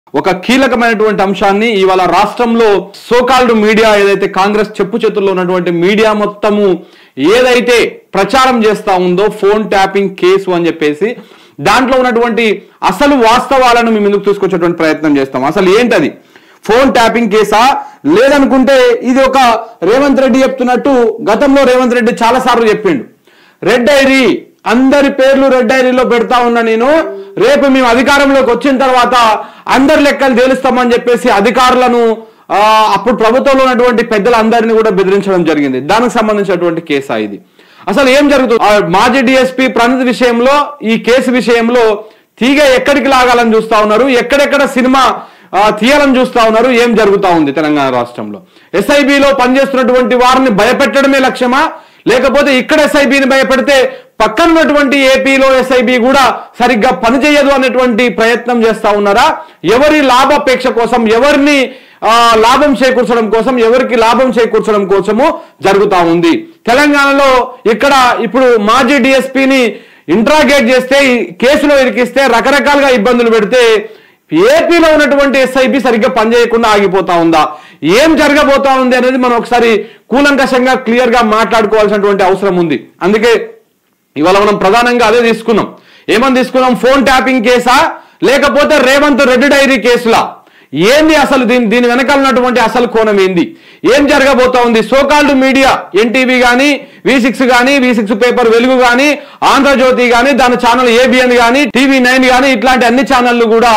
ఒక కీలకమైనటువంటి అంశాన్ని ఇవాళ రాష్ట్రంలో సోకాల్డ్ మీడియా ఏదైతే కాంగ్రెస్ చెప్పు చేతుల్లో ఉన్నటువంటి మీడియా మొత్తము ఏదైతే ప్రచారం చేస్తా ఉందో ఫోన్ ట్యాపింగ్ కేసు అని చెప్పేసి దాంట్లో ఉన్నటువంటి అసలు వాస్తవాలను మీ ముందుకు తీసుకొచ్చేటువంటి ప్రయత్నం చేస్తాం అసలు ఏంటది ఫోన్ ట్యాపింగ్ కేసా లేదనుకుంటే ఇది ఒక రేవంత్ రెడ్డి చెప్తున్నట్టు గతంలో రేవంత్ రెడ్డి చాలా సార్లు చెప్పిండు రెడ్ డైరీ అందరి పేర్లు రెడ్ డైరీలో పెడతా ఉన్నా నేను రేపు మేము అధికారంలోకి వచ్చిన తర్వాత అందరి లెక్కలు తేలుస్తామని చెప్పేసి అధికారులను ఆ, అప్పుడు ప్రభుత్వంలో ఉన్నటువంటి పెద్దలందరినీ కూడా బెదిరించడం జరిగింది దానికి సంబంధించినటువంటి కేసా ఇది అసలు ఏం జరుగుతుంది ఆ, మాజీ డిఎస్పీ ప్రణిత్ విషయంలో ఈ కేసు విషయంలో తీగ ఎక్కడికి లాగాలని చూస్తా ఉన్నారు ఎక్కడెక్కడ సినిమా ఆ, తీయాలని చూస్తా ఉన్నారు ఏం జరుగుతా ఉంది తెలంగాణ రాష్ట్రంలో ఎస్ఐబిలో పనిచేస్తున్నటువంటి వారిని భయపెట్టడమే లక్ష్యమా లేకపోతే ఇక్కడ ఎస్ఐబిని భయపెడితే పక్కన ఉన్నటువంటి ఏపీలో ఎస్ఐబి కూడా సరిగ్గా పనిచేయదు అనేటువంటి ప్రయత్నం చేస్తా ఉన్నారా ఎవరి లాభాపేక్ష కోసం ఎవరిని ఆ, లాభం చేకూర్చడం కోసం ఎవరికి లాభం చేకూర్చడం కోసము జరుగుతా ఉంది తెలంగాణలో ఇక్కడ ఇప్పుడు మాజీ డిఎస్పిని ఇంట్రాగేట్ చేస్తే ఈ కేసులో ఇరికిస్తే రకరకాలుగా ఇబ్బందులు పెడితే ఏపీలో ఉన్నటువంటి ఎస్ఐబి సరిగ్గా పనిచేయకుండా ఆగిపోతా ఉందా ఏం జరగబోతా ఉంది అనేది మనం ఒకసారి కూలంకషంగా క్లియర్ గా మాట్లాడుకోవాల్సినటువంటి అవసరం ఉంది అందుకే ఇవాళ మనం ప్రధానంగా అదే తీసుకున్నాం ఏమని తీసుకున్నాం ఫోన్ ట్యాపింగ్ కేసా లేకపోతే రేవంత్ రెడ్డి డైరీ కేసులా ఏంది అసలు దీని దీని వెనకాల ఉన్నటువంటి అసలు కోణం ఏంది ఏం జరగబోతా ఉంది సోకాల్డ్ మీడియా ఎన్టీవీ కానీ వి సిక్స్ కానీ వి సిక్స్ పేపర్ వెలుగు కానీ ఆంధ్రజ్యోతి కానీ దాని ఛానల్ ఏబిఎన్ కానీ టీవీ నైన్ కానీ ఇట్లాంటి అన్ని ఛానళ్లు కూడా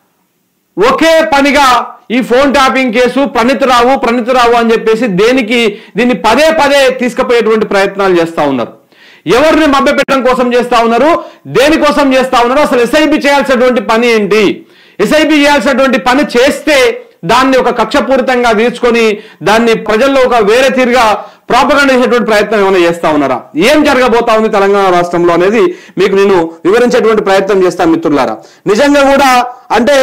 ఒకే పనిగా ఈ phone tapping case Praneeth Rao Praneeth Rao అని చెప్పేసి దేనికి దీన్ని పదే పదే తీసుకుపోయేటువంటి ప్రయత్నాలు చేస్తా ఉన్నారు ఎవరిని మభ్యపెట్టడం కోసం చేస్తా ఉన్నారు దేనికోసం చేస్తా ఉన్నారు అసలు ఎస్ఐబి చేయాల్సినటువంటి పని ఏంటి ఎస్ఐబి చేయాల్సినటువంటి పని చేస్తే దాన్ని ఒక కక్షపూరితంగా తీర్చుకొని దాన్ని ప్రజల్లో ఒక వేరే తీరుగా ప్రాపగండ చేసేటువంటి ప్రయత్నం ఏమైనా చేస్తా ఉన్నారా ఏం జరగబోతా ఉంది తెలంగాణ రాష్ట్రంలో అనేది మీకు నేను వివరించేటువంటి ప్రయత్నం చేస్తాను మిత్రులారా నిజంగా కూడా అంటే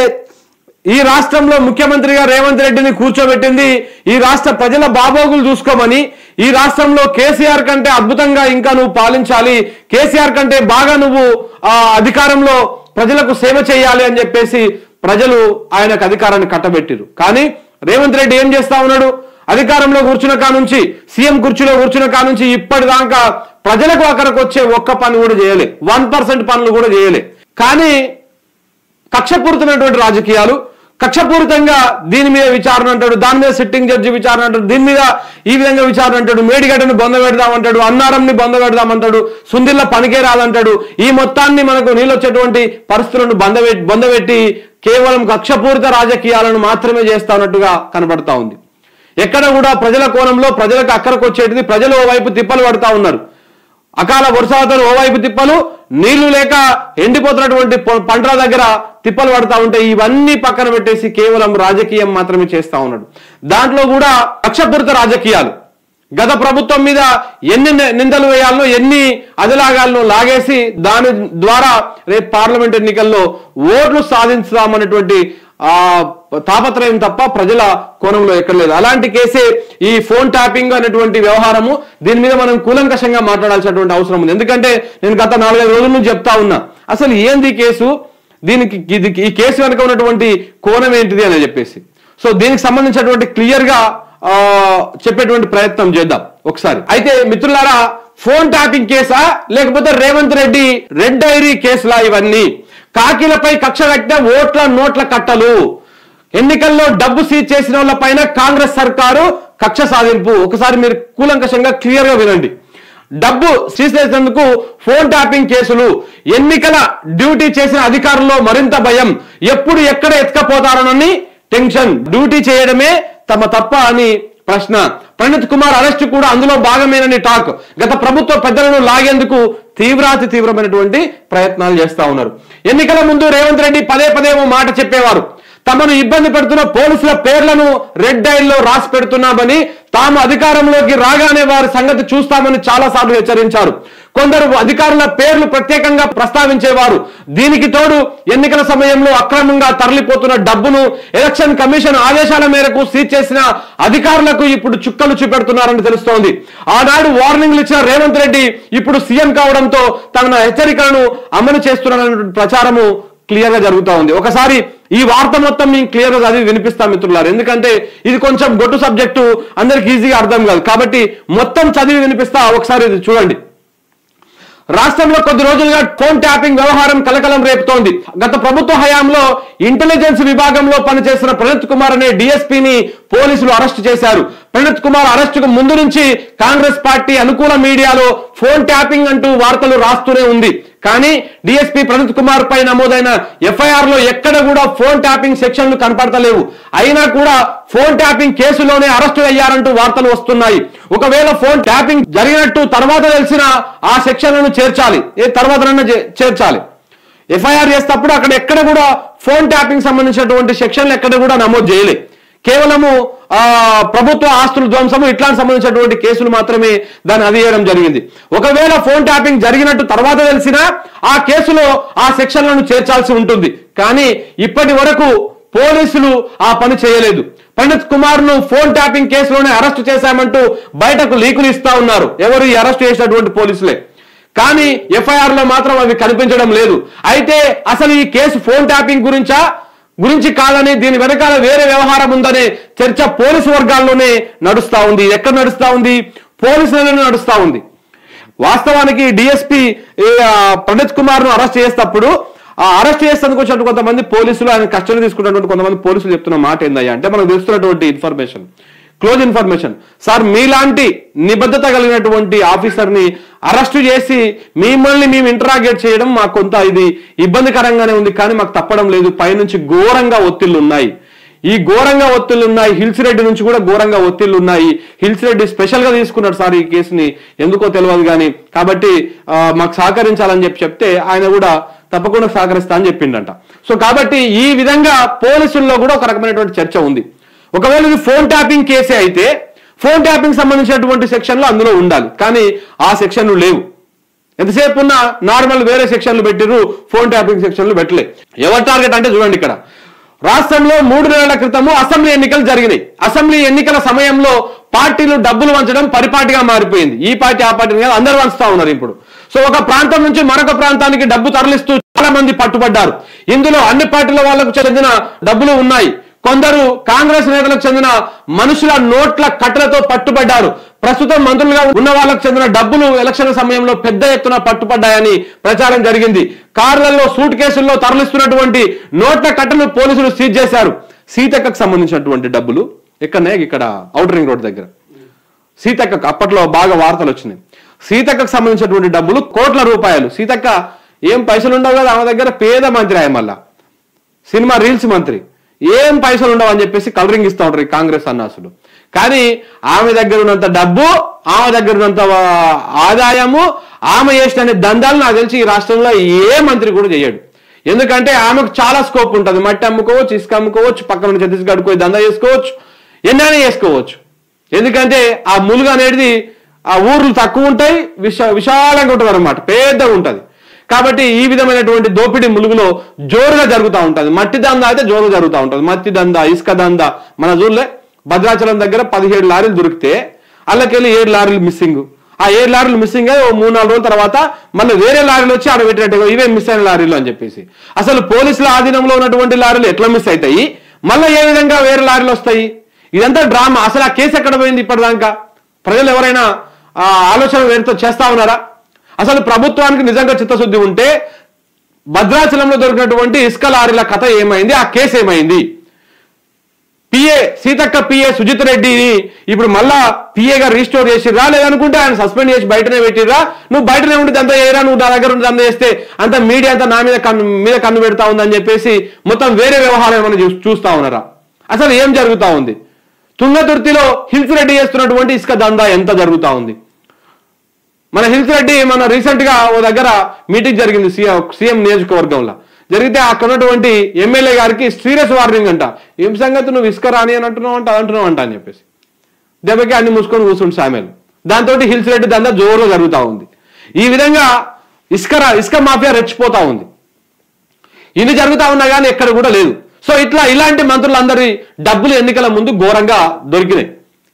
ఈ రాష్ట్రంలో ముఖ్యమంత్రిగా రేవంత్ రెడ్డిని కూర్చోబెట్టింది ఈ రాష్ట్ర ప్రజల బాబోగులు చూసుకోమని ఈ రాష్ట్రంలో కేసీఆర్ కంటే అద్భుతంగా ఇంకా నువ్వు పాలించాలి కేసీఆర్ కంటే బాగా నువ్వు ఆ అధికారంలో ప్రజలకు సేవ చేయాలి అని చెప్పేసి ప్రజలు ఆయనకు అధికారాన్ని కట్టబెట్టిరు కానీ రేవంత్ రెడ్డి ఏం చేస్తా ఉన్నాడు అధికారంలో కూర్చున్న కానుంచి సీఎం కుర్చీలో కూర్చున్న కానుంచి ఇప్పటిదాకా ప్రజలకు అక్కడికి వచ్చే ఒక్క పని కూడా చేయలే వన్ పర్సెంట్ పనులు కూడా చేయలే కానీ కక్షపూరితమైనటువంటి రాజకీయాలు కక్షపూరితంగా దీని మీద విచారణ అంటాడు దాని మీద సిట్టింగ్ జడ్జి విచారణ అంటాడు దీని మీద ఈ విధంగా విచారణ అంటాడు మేడిగడ్డని బొంద పెడదామంటాడు అన్నారంని బొంద పెడదామంటాడు సుందిల్ల పనికే రాదంటాడు ఈ మొత్తాన్ని మనకు నీళ్ళొచ్చేటువంటి పరిస్థితులను బందబెట్టి బొందబెట్టి కేవలం కక్షపూరిత రాజకీయాలను మాత్రమే చేస్తా ఉన్నట్టుగా కనబడతా ఉంది ఎక్కడ కూడా ప్రజల కోణంలో ప్రజలకు అక్కరకు వచ్చేటిది ప్రజలు ఓవైపు తిప్పలు పడతా ఉన్నారు అకాల వర్షాలతో ఓవైపు తిప్పలు నీళ్లు లేక ఎండిపోతున్నటువంటి పొ- పంటల దగ్గర తిప్పలు పడతా ఉంటే ఇవన్నీ పక్కన పెట్టేసి కేవలం రాజకీయం మాత్రమే చేస్తా ఉన్నాడు దాంట్లో కూడా కక్షపూరిత రాజకీయాలు గత ప్రభుత్వం మీద ఎన్ని ని- నిందలు వేయాలనో ఎన్ని అదిలాగాలను లాగేసి దాని ద్వారా రేపు పార్లమెంట్ ఎన్నికల్లో ఓట్లు సాధించుదామనేటువంటి ఆ తాపత్రయం తప్ప ప్రజల కోణంలో ఎక్కడ లేదు అలాంటి కేసే ఈ ఫోన్ ట్యాపింగ్ అనేటువంటి వ్యవహారము దీని మీద మనం కూలంకషంగా మాట్లాడాల్సినటువంటి అవసరం ఉంది ఎందుకంటే నేను గత నాలుగైదు రోజుల నుంచి చెప్తా ఉన్నా అసలు ఏంది ఈ కేసు దీనికి ఇది ఈ కేసు వెనుక ఉన్నటువంటి కోణం ఏంటిది అని చెప్పేసి సో దీనికి సంబంధించినటువంటి క్లియర్ గా ఆ, చెప్పేటువంటి ప్రయత్నం చేద్దాం ఒకసారి అయితే మిత్రులారా ఫోన్ ట్యాపింగ్ కేసా లేకపోతే రేవంత్ రెడ్డి రెడ్ డైరీ కేసులా ఇవన్నీ కాకిలపై కక్ష కట్టిన ఓట్ల నోట్ల కట్టలు ఎన్నికల్లో డబ్బు సీజ్ చేసిన వాళ్ళ పైన కాంగ్రెస్ సర్కారు కక్ష సాధింపు ఒకసారి మీరు కూలంకషంగా క్లియర్ గా వినండి డబ్బు సీజ్ చేసినందుకు ఫోన్ ట్యాపింగ్ కేసులు ఎన్నికల డ్యూటీ చేసిన అధికారుల్లో మరింత భయం ఎప్పుడు ఎక్కడ ఎత్తుకపోతారనని టెన్షన్ డ్యూటీ చేయడమే తమ తప్ప అని ప్రశ్న ప్రణీత్ కుమార్ అరెస్ట్ కూడా అందులో భాగమేనని టాక్ గత ప్రభుత్వ పెద్దలను లాగేందుకు తీవ్రాతి తీవ్రమైనటువంటి ప్రయత్నాలు చేస్తా ఉన్నారు ఎన్నికల ముందు రేవంత్ రెడ్డి పదే పదే ఓ మాట చెప్పేవారు తమను ఇబ్బంది పెడుతున్న పోలీసుల పేర్లను రెడ్ డైల్లో రాసి పెడుతున్నామని తాము అధికారంలోకి రాగానే వారి సంగతి చూస్తామని చాలా సార్లు హెచ్చరించారు కొందరు అధికారుల పేర్లు ప్రత్యేకంగా ప్రస్తావించేవారు దీనికి తోడు ఎన్నికల సమయంలో అక్రమంగా తరలిపోతున్న డబ్బును ఎలక్షన్ కమిషన్ ఆదేశాల మేరకు సీజ్ చేసిన అధికారులకు ఇప్పుడు చుక్కలు చూపెడుతున్నారని తెలుస్తోంది ఆనాడు వార్నింగ్లు ఇచ్చిన రేవంత్ రెడ్డి ఇప్పుడు సీఎం కావడంతో తన హెచ్చరికలను అమలు చేస్తున్నారన్న ప్రచారము క్లియర్ గా జరుగుతా ఉంది ఒకసారి ఈ వార్త మొత్తం మేము క్లియర్ గా చదివి వినిపిస్తాం మిత్రులారు ఎందుకంటే ఇది కొంచెం గొట్టు సబ్జెక్టు అందరికి ఈజీగా అర్థం కాదు కాబట్టి మొత్తం చదివి వినిపిస్తా ఒకసారి ఇది చూడండి రాష్ట్రంలో కొద్ది రోజులుగా ఫోన్ ట్యాపింగ్ వ్యవహారం కలకలం రేపుతోంది గత ప్రభుత్వ హయాంలో ఇంటెలిజెన్స్ విభాగంలో పనిచేసిన ప్రణత్ కుమార్ అనే డిఎస్పీని పోలీసులు అరెస్టు చేశారు ప్రణత్ కుమార్ అరెస్టుకు ముందు నుంచి కాంగ్రెస్ పార్టీ అనుకూల మీడియాలో ఫోన్ ట్యాపింగ్ అంటూ వార్తలు రాస్తూనే ఉంది కానీ డిఎస్పీ ప్రణత్ కుమార్ పై నమోదైన ఎఫ్ఐఆర్ లో ఎక్కడ కూడా ఫోన్ ట్యాపింగ్ సెక్షన్లు కనపడతలేవు అయినా కూడా ఫోన్ ట్యాపింగ్ కేసులోనే అరెస్టు అయ్యారంటూ వార్తలు వస్తున్నాయి ఒకవేళ ఫోన్ ట్యాపింగ్ జరిగినట్టు తర్వాత తెలిసిన ఆ సెక్షన్లను చేర్చాలి ఏ తర్వాత చేర్చాలి ఎఫ్ఐఆర్ చేసేటప్పుడు అక్కడ ఎక్కడ కూడా ఫోన్ ట్యాపింగ్ సంబంధించినటువంటి సెక్షన్లు ఎక్కడ కూడా నమోదు చేయలే కేవలము ఆ ప్రభుత్వ ఆస్తుల ధ్వంసము ఇట్లాంటి సంబంధించినటువంటి కేసులు మాత్రమే దాన్ని అది చేయడం జరిగింది ఒకవేళ ఫోన్ ట్యాపింగ్ జరిగినట్టు తర్వాత తెలిసినా ఆ కేసులో ఆ సెక్షన్లను చేర్చాల్సి ఉంటుంది కానీ ఇప్పటి వరకు పోలీసులు ఆ పని చేయలేదు పండిత్ కుమార్ ను ఫోన్ ట్యాపింగ్ కేసులోనే అరెస్ట్ చేశామంటూ బయటకు లీకులు ఇస్తా ఉన్నారు ఎవరు ఈ అరెస్ట్ చేసినటువంటి పోలీసులే కానీ ఎఫ్ఐఆర్ లో మాత్రం అవి కనిపించడం లేదు అయితే అసలు ఈ కేసు ఫోన్ ట్యాపింగ్ గురించా గురించి కాదని దీని వెనకాల వేరే వ్యవహారం ఉందనే చర్చ పోలీసు వర్గాల్లోనే నడుస్తా ఉంది ఎక్కడ నడుస్తా ఉంది పోలీసులలోనే నడుస్తా ఉంది వాస్తవానికి డిఎస్పీ పండిత్ కుమార్ ను అరెస్ట్ చేసేటప్పుడు ఆ అరెస్ట్ చేసేందుకు వచ్చినట్టు కొంతమంది పోలీసులు ఆయన కస్టడీ తీసుకున్నటువంటి కొంతమంది పోలీసులు చెప్తున్న మాట ఏందయ్యా అంటే మనకు తెలుస్తున్నటువంటి ఇన్ఫర్మేషన్ క్లోజ్ ఇన్ఫర్మేషన్ సార్ మీలాంటి నిబద్ధత కలిగినటువంటి ఆఫీసర్ ని అరెస్టు చేసి మిమ్మల్ని మేము ఇంటరాగేట్ చేయడం మాకు కొంత ఇది ఇబ్బందికరంగానే ఉంది కానీ మాకు తప్పడం లేదు పైనుంచి ఘోరంగా ఒత్తిళ్లు ఉన్నాయి ఈ ఘోరంగా ఒత్తిళ్లు ఉన్నాయి హిల్స్ రెడ్డి నుంచి కూడా ఘోరంగా ఒత్తిళ్లు ఉన్నాయి హిల్స్ రెడ్డి స్పెషల్ గా తీసుకున్నాడు సార్ ఈ కేసుని ఎందుకో తెలియదు కానీ కాబట్టి ఆ, మాకు సహకరించాలని చెప్పి చెప్తే ఆయన కూడా తప్పకుండా సహకరిస్తా అని చెప్పిండంట సో కాబట్టి ఈ విధంగా పోలీసుల్లో కూడా ఒక రకమైనటువంటి చర్చ ఉంది ఒకవేళ ఇది ఫోన్ ట్యాపింగ్ కేసే అయితే ఫోన్ ట్యాపింగ్ సంబంధించినటువంటి సెక్షన్లు అందులో ఉండాలి కానీ ఆ సెక్షన్లు లేవు ఎంతసేపు ఉన్న నార్మల్ వేరే సెక్షన్లు పెట్టిర్రు ఫోన్ ట్యాపింగ్ సెక్షన్లు పెట్టలే ఎవరి టార్గెట్ అంటే చూడండి ఇక్కడ రాష్ట్రంలో మూడు నెలల క్రితము అసెంబ్లీ ఎన్నికలు జరిగినాయి అసెంబ్లీ ఎన్నికల సమయంలో పార్టీలు డబ్బులు వంచడం పరిపాటిగా మారిపోయింది ఈ పార్టీ ఆ పార్టీ కాదు అందరూ వంచుతా ఉన్నారు ఇప్పుడు సో ఒక ప్రాంతం నుంచి మరొక ప్రాంతానికి డబ్బు తరలిస్తూ చాలా మంది పట్టుబడ్డారు ఇందులో అన్ని పార్టీల వాళ్లకు చెందిన డబ్బులు ఉన్నాయి కొందరు కాంగ్రెస్ నేతలకు చెందిన మనుషుల నోట్ల కట్టలతో పట్టుబడ్డారు ప్రస్తుతం మంత్రులుగా ఉన్న వాళ్ళకు చెందిన డబ్బులు ఎలక్షన్ సమయంలో పెద్ద ఎత్తున పట్టుపడ్డాయని ప్రచారం జరిగింది కార్లలో సూట్ కేసుల్లో తరలిస్తున్నటువంటి నోట్ల కట్టలు పోలీసులు సీజ్ చేశారు సీతక్కకు సంబంధించినటువంటి డబ్బులు ఎక్కడనే ఇక్కడ ఔటర్ రింగ్ రోడ్ దగ్గర సీతక్కకు అప్పట్లో బాగా వార్తలు వచ్చినాయి సీతక్కకు సంబంధించినటువంటి డబ్బులు కోట్ల రూపాయలు సీతక్క ఏం పైసలు ఉండవు కదా ఆమె దగ్గర పేద మంత్రి ఆయన మళ్ళా సినిమా రీల్స్ మంత్రి ఏం పైసలు ఉండవు అని చెప్పేసి కలరింగ్ ఇస్తా ఉంటారు ఈ కాంగ్రెస్ సన్నాసులు కానీ ఆమె దగ్గర ఉన్నంత డబ్బు ఆమె దగ్గర ఉన్నంత ఆ, ఆదాయము ఆమె చేసిన దందాలు నాకు తెలిసి ఈ రాష్ట్రంలో ఏ మంత్రి కూడా చేయడు ఎందుకంటే ఆమెకు చాలా స్కోప్ ఉంటుంది మట్టి అమ్ముకోవచ్చు ఇసుక అమ్ముకోవచ్చు పక్కన ఉన్న ఛత్తీస్గఢ్ పోయి దందా చేసుకోవచ్చు ఎన్నైనా చేసుకోవచ్చు ఎందుకంటే ఆ ములుగు అనేది ఆ ఊర్లు తక్కువ ఉంటాయి విశా విశాలంగా ఉంటుంది అనమాట పెద్దగా ఉంటుంది కాబట్టి ఈ విధమైనటువంటి దోపిడీ ములుగులో జోరుగా జరుగుతూ ఉంటుంది మట్టి దందా అయితే జోరుగా జరుగుతూ ఉంటుంది మట్టి దందా ఇసుక దందా మన జూర్లే భద్రాచలం దగ్గర పదిహేడు లారీలు దొరికితే అల్లకెళ్ళి ఏడు లారీలు మిస్సింగ్ ఆ ఏడు లారీలు మిస్సింగ్ అయ్యి ఓ మూడు నాలుగు రోజుల తర్వాత మళ్ళీ వేరే లారీలు వచ్చి ఆడ పెట్టినట్టుగా ఇవే మిస్ అయిన లారీలు అని చెప్పేసి అసలు పోలీసుల ఆధీనంలో ఉన్నటువంటి లారీలు ఎట్లా మిస్ అవుతాయి మళ్ళీ ఏ విధంగా వేరే లారీలు వస్తాయి ఇదంతా డ్రామా అసలు ఆ కేసు ఎక్కడ పోయింది ఇప్పటిదాకా ప్రజలు ఎవరైనా ఆ ఆలోచన వేరుతో చేస్తా ఉన్నారా అసలు ప్రభుత్వానికి నిజంగా చిత్తశుద్ధి ఉంటే భద్రాచలంలో దొరికినటువంటి ఇసుక లారీల కథ ఏమైంది ఆ కేసు ఏమైంది పిఏ సీతక్క పిఏ సుజిత్ రెడ్డిని ఇప్పుడు మళ్ళా పిఏగా రీస్టోర్ చేసిర్రా లేదనుకుంటే ఆయన సస్పెండ్ చేసి బయటనే పెట్టిర్రా నువ్వు బయటనే ఉండి దంత చేయరా నువ్వు నా దగ్గర ఉండి దంత చేస్తే అంత మీడియా అంతా నా మీద కన్ను మీద కన్ను పెడతా ఉందని చెప్పేసి మొత్తం వేరే వ్యవహారం ఏమైనా చూ- చూస్తా ఉన్నారా అసలు ఏం జరుగుతా ఉంది తుంగతుర్తిలో హిల్స్ రెడ్డి చేస్తున్నటువంటి ఇసుక దందా ఎంత జరుగుతా ఉంది మన హిల్స్ రెడ్డి మన రీసెంట్ గా ఓ దగ్గర మీటింగ్ జరిగింది సీఎం సీఎం నియోజకవర్గంలో జరిగితే అక్కడ ఉన్నటువంటి ఎమ్మెల్యే గారికి సీరియస్ వార్నింగ్ అంట ఏం సంగతి నువ్వు ఇసుక రాని అని అంటున్నావు అంట అది అంటున్నావు అంట అని చెప్పేసి దెబ్బకి అన్ని మూసుకొని కూర్చుంటు సామెలు దాంతో హిల్స్ రెడ్డి దందా జోరుగా జరుగుతూ ఉంది ఈ విధంగా ఇసుక రా- ఇసుక మాఫియా రెచ్చిపోతా ఉంది ఇన్ని జరుగుతా ఉన్నా కానీ ఎక్కడ కూడా లేదు సో ఇట్లా ఇలాంటి మంత్రులందరి డబ్బులు ఎన్నికల ముందు ఘోరంగా దొరికినాయి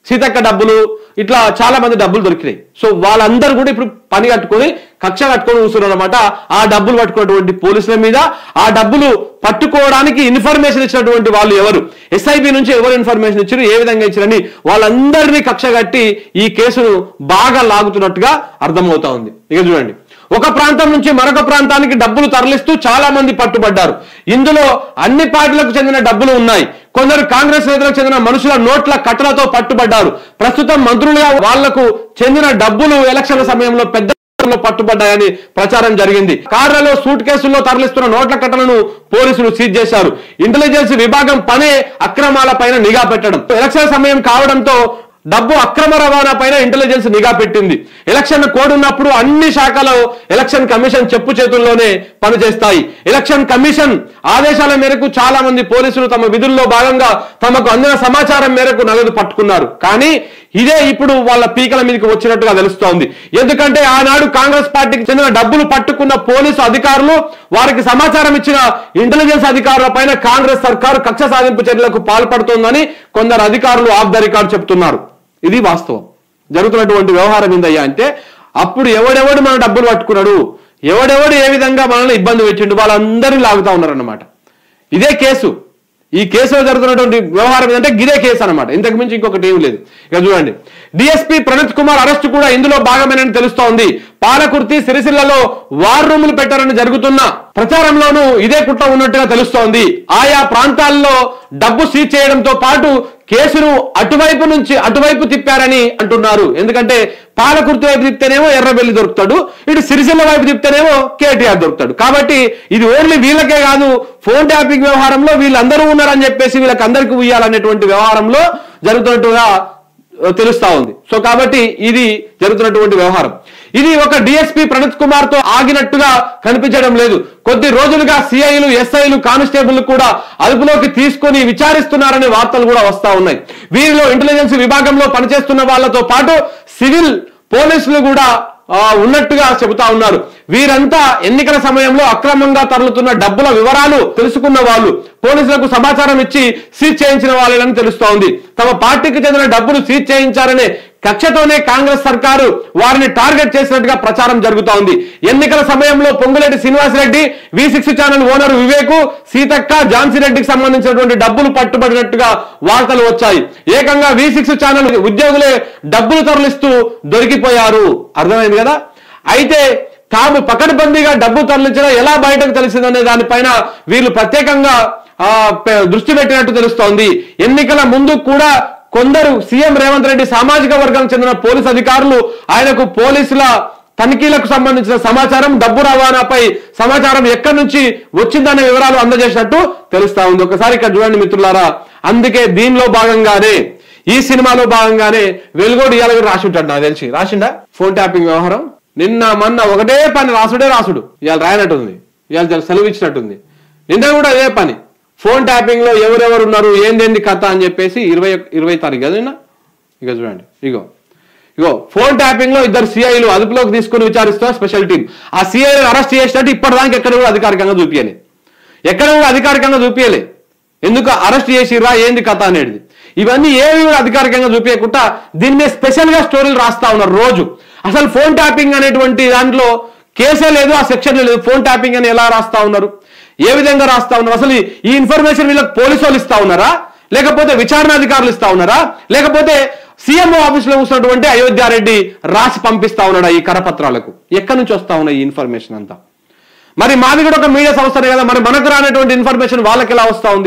సీతక్క డబ్బులు ఇట్లా చాలా మంది డబ్బులు దొరికినాయి సో వాళ్ళందరూ కూడా ఇప్పుడు పని కట్టుకొని కక్ష కట్టుకొని కూర్చున్నారు అనమాట ఆ డబ్బులు పట్టుకున్నటువంటి పోలీసుల మీద ఆ డబ్బులు పట్టుకోవడానికి ఇన్ఫర్మేషన్ ఇచ్చినటువంటి వాళ్ళు ఎవరు ఎస్ఐబి నుంచి ఎవరు ఇన్ఫర్మేషన్ ఇచ్చారు ఏ విధంగా ఇచ్చారని వాళ్ళందరినీ కక్ష కట్టి ఈ కేసును బాగా లాగుతున్నట్టుగా అర్థమవుతా ఉంది ఇక చూడండి ఒక ప్రాంతం నుంచి మరొక ప్రాంతానికి డబ్బులు తరలిస్తూ చాలా మంది పట్టుబడ్డారు ఇందులో అన్ని పార్టీలకు చెందిన డబ్బులు ఉన్నాయి కొందరు కాంగ్రెస్ నేతలకు చెందిన మనుషుల నోట్ల కట్టలతో పట్టుబడ్డారు ప్రస్తుతం మంత్రులుగా వాళ్లకు చెందిన డబ్బులు ఎలక్షన్ల సమయంలో పెద్ద లో పట్టుబడ్డాయని ప్రచారం జరిగింది కార్లలో సూట్ కేసుల్లో తరలిస్తున్న నోట్ల కట్టలను పోలీసులు సీజ్ చేశారు ఇంటెలిజెన్స్ విభాగం పనే అక్రమాల పైన నిఘా పెట్టడం ఎలక్షన్ సమయం కావడంతో డబ్బు అక్రమ రవాణా పైన ఇంటెలిజెన్స్ నిఘా పెట్టింది ఎలక్షన్ కోడ్ ఉన్నప్పుడు అన్ని శాఖలు ఎలక్షన్ కమిషన్ చెప్పు చేతుల్లోనే పనిచేస్తాయి ఎలక్షన్ కమిషన్ ఆదేశాల మేరకు చాలా మంది పోలీసులు తమ విధుల్లో భాగంగా తమకు అందిన సమాచారం మేరకు నగదు పట్టుకున్నారు కానీ ఇదే ఇప్పుడు వాళ్ళ పీకల మీదకి వచ్చినట్టుగా తెలుస్తోంది ఎందుకంటే ఆనాడు కాంగ్రెస్ పార్టీకి చెందిన డబ్బులు పట్టుకున్న పోలీసు అధికారులు వారికి సమాచారం ఇచ్చిన ఇంటెలిజెన్స్ అధికారుల పైన కాంగ్రెస్ సర్కారు కక్ష సాధింపు చర్యలకు పాల్పడుతోందని కొందరు అధికారులు ఆఫ్ ద రికార్డ్ చెప్తున్నారు ఇది వాస్తవం జరుగుతున్నటువంటి వ్యవహారం ఏందయ్యా అంటే అప్పుడు ఎవడెవడు మన డబ్బులు పట్టుకున్నాడు ఎవడెవడు ఏ విధంగా మనల్ని ఇబ్బంది పెట్టిండు వాళ్ళందరినీ లాగుతా ఉన్నారన్నమాట ఇదే కేసు ఈ కేసులో జరుగుతున్నటువంటి వ్యవహారం ఏంటంటే గిదే కేసు అనమాట ఇంతకు మించి ఇంకొకటి ఏం లేదు ఇక చూడండి డిఎస్పీ ప్రణత్ కుమార్ అరెస్ట్ కూడా ఇందులో భాగమేనని తెలుస్తోంది పాలకుర్తి సిరిసిల్లలో వార్ రూములు పెట్టారని జరుగుతున్న ప్రచారంలోనూ ఇదే కుట్ర ఉన్నట్టుగా తెలుస్తోంది ఆయా ప్రాంతాల్లో డబ్బు సీజ్ చేయడంతో పాటు కేసును అటువైపు నుంచి అటువైపు తిప్పారని అంటున్నారు ఎందుకంటే పాలకుర్తి వైపు తిప్తేనేమో ఎర్రబెల్లి దొరుకుతాడు ఇటు సిరిసిల్ల వైపు తిప్తేనేమో కేటీఆర్ దొరుకుతాడు కాబట్టి ఇది ఓన్లీ వీళ్ళకే కాదు ఫోన్ ట్యాపింగ్ వ్యవహారంలో వీళ్ళందరూ ఉన్నారని చెప్పేసి వీళ్ళకి అందరికీ ఉయ్యాలనేటువంటి వ్యవహారంలో జరుగుతున్నట్టుగా తెలుస్తా ఉంది సో కాబట్టి ఇది జరుగుతున్నటువంటి వ్యవహారం ఇది ఒక డిఎస్పీ ప్రణత్ కుమార్ తో ఆగినట్టుగా కనిపించడం లేదు కొద్ది రోజులుగా సిఐలు ఎస్ఐలు కానిస్టేబుల్ కూడా అదుపులోకి తీసుకొని విచారిస్తున్నారనే వార్తలు కూడా వస్తా ఉన్నాయి వీరిలో ఇంటెలిజెన్స్ విభాగంలో పనిచేస్తున్న వాళ్ళతో పాటు సివిల్ పోలీసులు కూడా ఆ, ఉన్నట్టుగా చెబుతా ఉన్నారు వీరంతా ఎన్నికల సమయంలో అక్రమంగా తరలుతున్న డబ్బుల వివరాలు తెలుసుకున్న వాళ్ళు పోలీసులకు సమాచారం ఇచ్చి సీజ్ చేయించిన వాళ్ళని తెలుస్తోంది తమ పార్టీకి చెందిన డబ్బులు సీజ్ చేయించారనే కక్షతోనే కాంగ్రెస్ సర్కారు వారిని టార్గెట్ చేసినట్టుగా ప్రచారం జరుగుతా ఉంది ఎన్నికల సమయంలో Ponguleti Srinivasa Reddy V six channel owner Vivek Seethakka Jhansi రెడ్డికి సంబంధించినటువంటి డబ్బులు పట్టుబడినట్టుగా వార్తలు వచ్చాయి ఏకంగా వి సిక్స్ ఛానల్ ఉద్యోగులే డబ్బులు తరలిస్తూ దొరికిపోయారు అర్థమైంది కదా అయితే తాము పకడ్బందీగా డబ్బు తరలించడం ఎలా బయటకు తెలిసిందనే దానిపైన వీళ్ళు ప్రత్యేకంగా ఆ, పె- దృష్టి పెట్టినట్టు తెలుస్తోంది ఎన్నికల ముందు కూడా కొందరు సీఎం రేవంత్ రెడ్డి సామాజిక వర్గానికి చెందిన పోలీసు అధికారులు ఆయనకు పోలీసుల తనిఖీలకు సంబంధించిన సమాచారం డబ్బు రవాణాపై సమాచారం ఎక్కడి నుంచి వచ్చిందనే వివరాలు అందజేసినట్టు తెలుస్తా ఉంది ఒకసారి ఇక్కడ చూడండి మిత్రులారా అందుకే దీనిలో భాగంగానే ఈ సినిమాలో భాగంగానే వెలుగోడు ఇవాళ కూడా రాసి ఉంటాడు నాకు తెలిసి రాసిండా ఫోన్ ట్యాపింగ్ వ్యవహారం నిన్న మొన్న ఒకటే పని రాసుడే రాసుడు ఇవాళ రాయనట్టుంది ఇవాళ చాలా సెలవు ఇచ్చినట్టుంది నిన్న కూడా అదే పని ఫోన్ ట్యాపింగ్ లో ఎవరెవరు ఉన్నారు ఏందేంది కథ అని చెప్పేసి ఇరవై ఇరవై తారీఖు కదా నిన్న ఇక చూడండి ఇగో ఇగో ఫోన్ ట్యాపింగ్ లో ఇద్దరు సిఐలు అదుపులోకి తీసుకుని విచారిస్తున్న స్పెషల్ టీం ఆ సిఐలు అరెస్ట్ చేసినట్టు ఇప్పటిదాకా ఎక్కడ కూడా అధికారికంగా చూపించలే ఎక్కడ కూడా అధికారికంగా చూపించలే ఎందుకు అరెస్ట్ చేసిర్రా ఏంది కథ అనేది ఇవన్నీ ఏవి కూడా అధికారికంగా చూపించకుండా దీని మీద స్పెషల్ గా స్టోరీలు రాస్తా ఉన్నారు రోజు అసలు ఫోన్ ట్యాపింగ్ అనేటువంటి దాంట్లో కేసే లేదు ఆ సెక్షన్ లేదు ఫోన్ ట్యాపింగ్ అని ఎలా రాస్తా ఉన్నారు ఏ విధంగా రాస్తా ఉన్నారు అసలు ఈ- ఈ ఇన్ఫర్మేషన్ వీళ్ళకి పోలీసు వాళ్ళు ఇస్తా ఉన్నారా లేకపోతే విచారణ అధికారులు ఇస్తా ఉన్నారా లేకపోతే సీఎంఓ ఆఫీస్ లో కూర్చున్నటువంటి అయోధ్యారెడ్డి రాసి పంపిస్తా ఉన్నాడా ఈ కరపత్రాలకు ఎక్కడి నుంచి వస్తా ఉన్నాయి ఈ ఇన్ఫర్మేషన్ అంతా మరి మాది కూడా ఒక మీడియా సంస్థనే కదా మరి మనకు రానటువంటి ఇన్ఫర్మేషన్ వాళ్ళకి ఎలా వస్తా ఉంది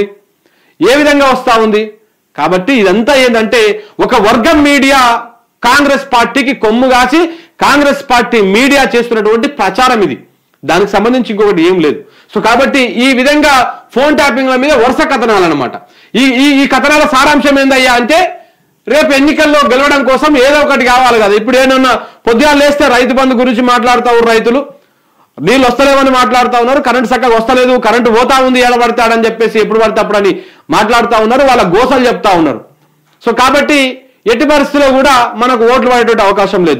ఏ విధంగా వస్తా ఉంది కాబట్టి ఇదంతా ఏంటంటే ఒక వర్గం మీడియా కాంగ్రెస్ పార్టీకి కొమ్ము కాసి కాంగ్రెస్ పార్టీ మీడియా చేస్తున్నటువంటి ప్రచారం ఇది దానికి సంబంధించి ఇంకొకటి ఏం లేదు సో కాబట్టి ఈ విధంగా ఫోన్ ట్యాపింగ్ల మీద వరుస కథనాలు అనమాట ఈ ఈ ఈ కథనాల సారాంశం ఏందయ్యా అంటే రేపు ఎన్నికల్లో గెలవడం కోసం ఏదో ఒకటి కావాలి కదా ఇప్పుడు ఏమన్నా పొద్దుగాలు లేస్తే రైతు బంధు గురించి మాట్లాడుతారు రైతులు నీళ్ళు వస్తలేవని మాట్లాడుతా ఉన్నారు కరెంట్ చక్కగా వస్తలేదు కరెంటు పోతా ఉంది ఎలా పడతాడని చెప్పేసి ఎప్పుడు పడితే అప్పుడు అని మాట్లాడుతా ఉన్నారు వాళ్ళ గోసలు చెప్తా ఉన్నారు సో కాబట్టి ఎట్టి పరిస్థితుల్లో కూడా మనకు ఓట్లు పడేటువంటి అవకాశం లేదు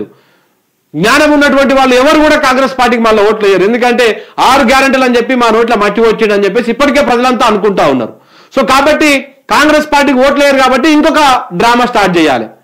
జ్ఞానం ఉన్నటువంటి వాళ్ళు ఎవరు కూడా కాంగ్రెస్ పార్టీకి మళ్ళీ ఓట్లు వేయరు ఎందుకంటే ఆరు గ్యారెంటీలు అని చెప్పి మా నోట్ల మట్టి వచ్చిండు అని చెప్పేసి ఇప్పటికే ప్రజలంతా అనుకుంటా ఉన్నారు సో కాబట్టి కాంగ్రెస్ పార్టీకి ఓట్లు వేయరు కాబట్టి ఇంకొక డ్రామా స్టార్ట్ చేయాలి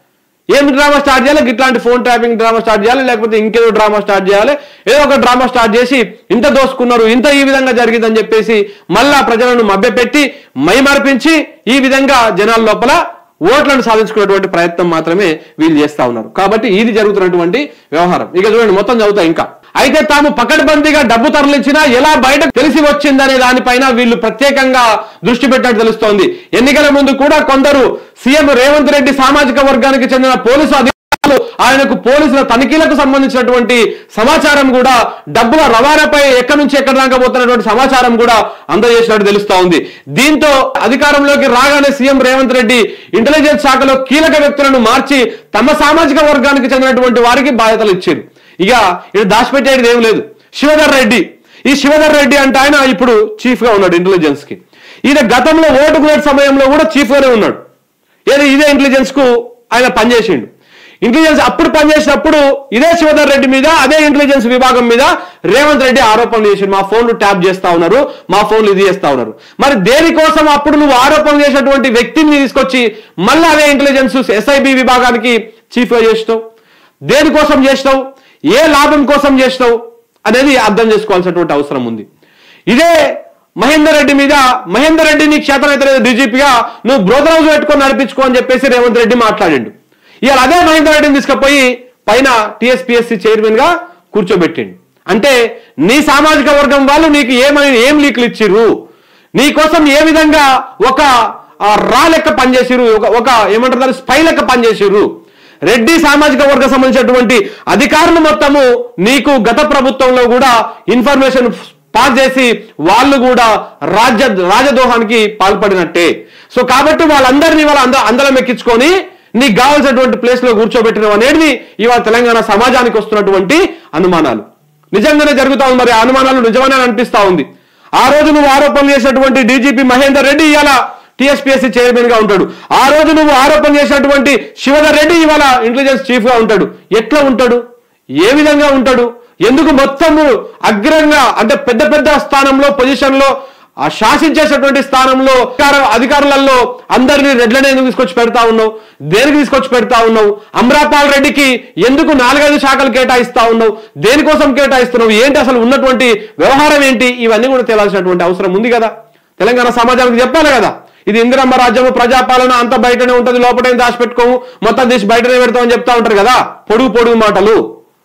ఏం డ్రామా స్టార్ట్ చేయాలి ఇట్లాంటి ఫోన్ ట్యాపింగ్ డ్రామా స్టార్ట్ చేయాలి లేకపోతే ఇంకేదో డ్రామా స్టార్ట్ చేయాలి ఏదో ఒక డ్రామా స్టార్ట్ చేసి ఇంత దోసుకున్నారు ఇంత ఈ విధంగా జరిగిందని చెప్పేసి మళ్ళా ప్రజలను మభ్యపెట్టి మైమర్పించి ఈ విధంగా జనాల లోపల ఓట్లను సాధించుకునేటువంటి ప్రయత్నం మాత్రమే వీళ్ళు చేస్తా ఉన్నారు కాబట్టి ఇది జరుగుతున్నటువంటి వ్యవహారం ఇక చూడండి మొత్తం చదువుతా ఇంకా అయితే తాము పకడ్బందీగా డబ్బు తరలించినా ఎలా బయటకు తెలిసి వచ్చిందనే దానిపైన వీళ్ళు ప్రత్యేకంగా దృష్టి పెట్టినట్టు తెలుస్తోంది ఎన్నికల ముందు కూడా కొందరు సీఎం రేవంత్ రెడ్డి సామాజిక వర్గానికి చెందిన పోలీసు అధికారులు ఆయనకు పోలీసుల తనిఖీలకు సంబంధించినటువంటి సమాచారం కూడా డబ్బుల రవాణాపై ఎక్కడి నుంచి ఎక్కడ దాకా పోతున్నటువంటి సమాచారం కూడా అందజేసినట్టు తెలుస్తా ఉంది దీంతో అధికారంలోకి రాగానే సీఎం రేవంత్ రెడ్డి ఇంటెలిజెన్స్ శాఖలో కీలక వ్యక్తులను మార్చి తమ సామాజిక వర్గానికి చెందినటువంటి వారికి బాధ్యతలు ఇచ్చారు ఇక ఇది దాచిపెట్టేది ఏం లేదు శివధర్ రెడ్డి ఈ శివధర్ రెడ్డి అంటే ఆయన ఇప్పుడు చీఫ్ గా ఉన్నాడు ఇంటెలిజెన్స్ కి ఈయన గతంలో ఓటుకునే సమయంలో కూడా చీఫ్ గానే ఉన్నాడు ఏది ఇదే ఇంటెలిజెన్స్ కు ఆయన పనిచేసిండు ఇంటెలిజెన్స్ అప్పుడు పనిచేసినప్పుడు ఇదే శివధర్ రెడ్డి మీద అదే ఇంటెలిజెన్స్ విభాగం మీద రేవంత్ రెడ్డి ఆరోపణలు చేసి మా ఫోన్లు ట్యాప్ చేస్తా ఉన్నారు మా ఫోన్లు ఇది చేస్తా ఉన్నారు మరి దేనికోసం అప్పుడు నువ్వు ఆరోపణ చేసినటువంటి వ్యక్తిని తీసుకొచ్చి మళ్ళీ అదే ఇంటెలిజెన్స్ ఎస్ఐబి విభాగానికి చీఫ్ గా చేస్తావు దేనికోసం చేసినావు ఏ లాభం కోసం చేసినావు అనేది అర్థం చేసుకోవాల్సినటువంటి అవసరం ఉంది ఇదే మహేందర్ రెడ్డి మీద మహేందర్ రెడ్డి నీ క్షేత్రనేత డీజీపీగా నువ్వు బ్రోకర్ హౌస్ పెట్టుకొని నడిపించుకో అని చెప్పేసి రేవంత్ రెడ్డి మాట్లాడిండు ఇవాళ అదే మహేందర్ రెడ్డిని తీసుకుపోయి పైన టిఎస్పిఎస్సి చైర్మన్ గా కూర్చోబెట్టిండు అంటే నీ సామాజిక వర్గం వాళ్ళు నీకు ఏమని ఏం లీకులు ఇచ్చిర్రు నీ కోసం ఏ విధంగా ఒక ఆ, రా లెక్క పనిచేసిర్రు ఒక ఒక ఏమంటారు దాన్ని స్పై లెక్క పనిచేసిర్రు రెడ్డి సామాజిక వర్గం సంబంధించినటువంటి అధికారులు మొత్తము నీకు గత ప్రభుత్వంలో కూడా ఇన్ఫర్మేషన్ పాస్ చేసి వాళ్ళు కూడా రాజ్య రాజదోహానికి పాల్పడినట్టే సో కాబట్టి వాళ్ళందరినీ వాళ్ళ అంద అందలం ఎక్కించుకొని నీకు కావాల్సినటువంటి ప్లేస్ లో కూర్చోబెట్టడం అనేది ఇవాళ తెలంగాణ సమాజానికి వస్తున్నటువంటి అనుమానాలు నిజంగానే జరుగుతా ఉంది మరి ఆ అనుమానాలు నిజమనే అనిపిస్తా ఉంది ఆ రోజు నువ్వు ఆరోపణలు చేసినటువంటి డీజీపీ మహేందర్ రెడ్డి ఇవాళ టీఎస్పీఎస్సీ చైర్మన్ గా ఉంటాడు ఆ రోజు నువ్వు ఆరోపణ చేసినటువంటి శివధర్ రెడ్డి ఇవాళ ఇంటెలిజెన్స్ చీఫ్ గా ఉంటాడు ఎట్లా ఉంటాడు ఏ విధంగా ఉంటాడు ఎందుకు మొత్తము అగ్రంగా అంటే పెద్ద పెద్ద స్థానంలో పొజిషన్ లో ఆ శాసించేటటువంటి స్థానంలో అధికార- అధికారులలో అందరినీ రెడ్లనే ఎందుకు తీసుకొచ్చి పెడతా ఉన్నావు దేనికి తీసుకొచ్చి పెడతా ఉన్నావు అమ్రాపాల్ రెడ్డికి ఎందుకు నాలుగైదు శాఖలు కేటాయిస్తా ఉన్నావు దేనికోసం కేటాయిస్తున్నావు ఏంటి అసలు ఉన్నటువంటి వ్యవహారం ఏంటి ఇవన్నీ కూడా తేలాల్సినటువంటి అవసరం ఉంది కదా తెలంగాణ సమాజానికి చెప్పాలి కదా ఇది ఇందిరమ్మ రాజ్యము ప్రజాపాలన అంత బయటనే ఉంటుంది లోపలే దాచిపెట్టుకోము మొత్తం తీసి బయటనే పెడతామని చెప్తా ఉంటారు కదా పొడుగు పొడుగు మాటలు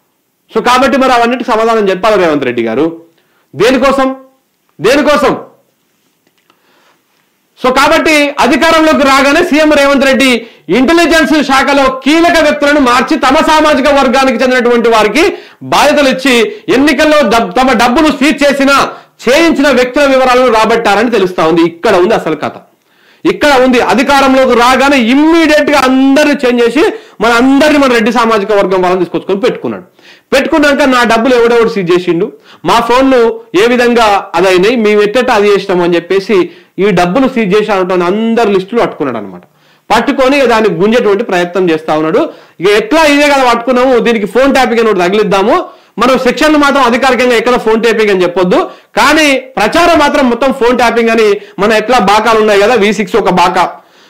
సో కాబట్టి మరి అవన్నిటికి సమాధానం చెప్పాలి రేవంత్ రెడ్డి గారు దేనికోసం దేనికోసం సో కాబట్టి అధికారంలోకి రాగానే సీఎం రేవంత్ రెడ్డి ఇంటెలిజెన్స్ శాఖలో కీలక వ్యక్తులను మార్చి తమ సామాజిక వర్గానికి చెందినటువంటి వారికి బాధ్యతలు ఇచ్చి ఎన్నికల్లో డబ్- తమ డబ్బును సీజ్ చేసిన చేయించిన వ్యక్తుల వివరాలను రాబట్టారని తెలుస్తా ఉంది ఇక్కడ ఉంది అసలు కథ ఇక్కడ ఉంది అధికారంలోకి రాగానే ఇమ్మీడియట్ గా అందరిని చేంజ్ చేసి మన అందరిని మన రెడ్డి సామాజిక వర్గం వాళ్ళని తీసుకొచ్చుకొని పెట్టుకున్నాడు పెట్టుకున్నాక నా డబ్బులు ఎవడెవడు సీజ్ చేసిండు మా ఫోన్లు ఏ విధంగా అదైనాయి మేము ఎట్టట అది చేసినాము అని చెప్పేసి ఈ డబ్బులు సీజ్ చేసి అనటం అందరు లిస్టులు పట్టుకున్నాడు అనమాట పట్టుకొని ఇక దాన్ని గుంజేటువంటి ప్రయత్నం చేస్తా ఉన్నాడు ఇక ఎట్లా ఇదే కదా పట్టుకున్నాము దీనికి ఫోన్ ట్యాపింగ్ అని ఒకటి తగిలిద్దాము మనం సెక్షన్లు మాత్రం అధికారికంగా ఎక్కడ ఫోన్ ట్యాపింగ్ అని చెప్పొద్దు కానీ ప్రచారం మాత్రం మొత్తం ఫోన్ ట్యాపింగ్ అని మన ఎట్లా బాకాలు ఉన్నాయి కదా వి సిక్స్ ఒక బాకా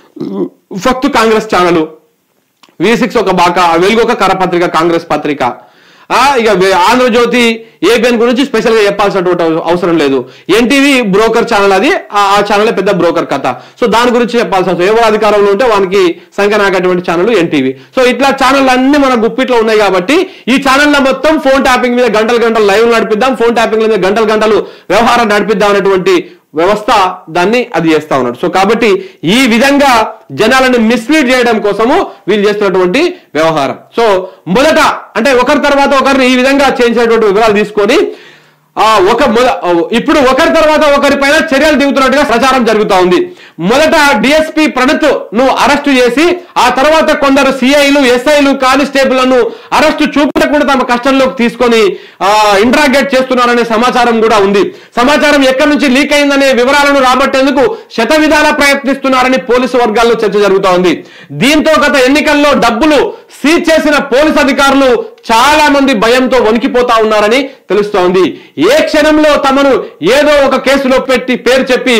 ఫక్తు కాంగ్రెస్ ఛానల్ వి సిక్స్ ఒక బాకా వెలుగు ఒక కరపత్రిక కాంగ్రెస్ పత్రిక ఆ ఇక వే- ఆంధ్రజ్యోతి ఏపీఎన్ గురించి స్పెషల్ గా చెప్పాల్సినటువంటి అవ- అవసరం లేదు ఎన్టీవీ బ్రోకర్ ఛానల్ అది ఆ ఆ ఛానల్ పెద్ద బ్రోకర్ కథ సో దాని గురించి చెప్పాల్సిన అవసరం ఎవరు అధికారంలో ఉంటే వానికి సంఖ్య నాకటువంటి ఛానల్ ఎన్టీవీ సో ఇట్లా ఛానల్ అన్ని మన గుప్పిట్లో ఉన్నాయి కాబట్టి ఈ ఛానల్ మొత్తం ఫోన్ ట్యాపింగ్ మీద గంటలు గంటలు లైవ్ నడిపిద్దాం ఫోన్ ట్యాపింగ్ మీద గంటలు గంటలు వ్యవహారం నడిపిద్దాం అనేటువంటి వ్యవస్థ దాన్ని అది చేస్తా ఉన్నాడు సో కాబట్టి ఈ విధంగా జనాలను మిస్లీడ్ చేయడం కోసము వీళ్ళు చేస్తున్నటువంటి వ్యవహారం సో మొదట అంటే ఒకరి తర్వాత ఒకరిని ఈ విధంగా చేయించినటువంటి వివరాలు తీసుకొని ఆ ఒక మొద- ఇప్పుడు ఒకరి తర్వాత ఒకరిపైన చర్యలు దిగుతున్నట్టుగా ప్రచారం జరుగుతా ఉంది మొదట డిఎస్పీ ప్రణత్ ను అరెస్టు చేసి ఆ తర్వాత కొందరు సిఐలు ఎస్ఐలు కానిస్టేబుల్లను అరెస్టు చూపకుండా తమ కష్టంలోకి తీసుకొని ఆ ఇంట్రాగేట్ చేస్తున్నారనే సమాచారం కూడా ఉంది సమాచారం ఎక్కడి నుంచి లీక్ అయిందనే వివరాలను రాబట్టేందుకు శత విధాలా ప్రయత్నిస్తున్నారని పోలీసు వర్గాల్లో చర్చ జరుగుతా ఉంది దీంతో గత ఎన్నికల్లో డబ్బులు సీజ్ చేసిన పోలీసు అధికారులు చాలా మంది భయంతో వణికిపోతా ఉన్నారని తెలుస్తోంది ఏ క్షణంలో తమను ఏదో ఒక కేసులో పెట్టి పేరు చెప్పి